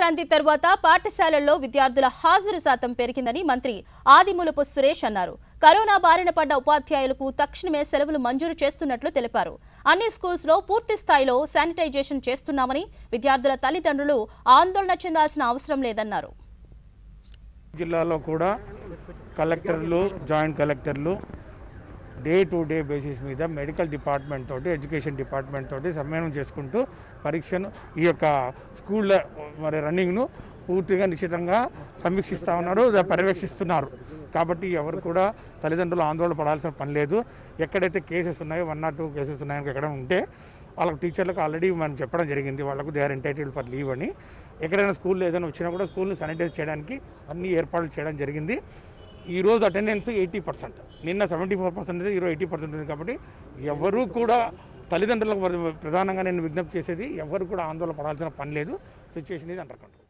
సంక్రాంతి తర్వాత పాఠశాలల్లో విద్యార్థుల హాజరు శాతం పెరిగిందని మంత్రి ఆదిమూలపు సురేష్ అన్నారు కరోనా బారిన పడ్డ ఉపాధ్యాయులకు తక్షణమే సెలవులు మంజూరు చేస్తున్నట్లు తెలిపారు అన్ని స్కూల్స్ లో పూర్తి స్థాయిలో శానిటైజేషన్ చేస్తున్నామని విద్యార్థుల తల్లిదండ్రులు ఆందోళన చెందాల్సిన అవసరం లేదన్నారు జిల్లాలో కూడా కలెక్టర్లు జాయింట్ కలెక్టర్లు డే టు డే బేసిస్ మీద మెడికల్ డిపార్ట్మెంట్ తోటి ఎడ్యుకేషన్ డిపార్ట్మెంట్ తోటి సమ్మేళనం చేసుకుంటూ పరీక్షను ఈ యొక్క స్కూళ్ళ మరి రన్నింగ్ను పూర్తిగా నిశ్చితంగా సమీక్షిస్తూ ఉన్నారు దా- పర్యవేక్షిస్తున్నారు కాబట్టి ఎవరు కూడా తల్లిదండ్రులు ఆందోళన పడాల్సిన పని లేదు ఎక్కడైతే కేసెస్ ఉన్నాయో వన్ నాట్ టూ కేసెస్ ఉన్నాయో ఎక్కడ ఉంటే వాళ్ళకి టీచర్లకు ఆల్రెడీ మనం చెప్పడం జరిగింది వాళ్ళకు they are entitled for leave అని ఎక్కడైనా స్కూల్లో ఏదైనా వచ్చినా కూడా స్కూల్ని శానిటైజ్ చేయడానికి అన్ని ఏర్పాట్లు చేయడం జరిగింది ఈ రోజు అటెండెన్స్ ఎయిటీ పర్సెంట్ నిన్న సెవెంటీ ఫోర్ పర్సెంట్ ఈరోజు ఎయిటీ పర్సెంట్ ఉంది కాబట్టి ఎవరు కూడా తల్లిదండ్రులకు ప్రధానంగా నేను విజ్ఞప్తి చేసేది ఎవరు కూడా ఆందోళన పడాల్సిన పని లేదు సిచ్యువేషన్ ఇది అండర్ కంట్రోల్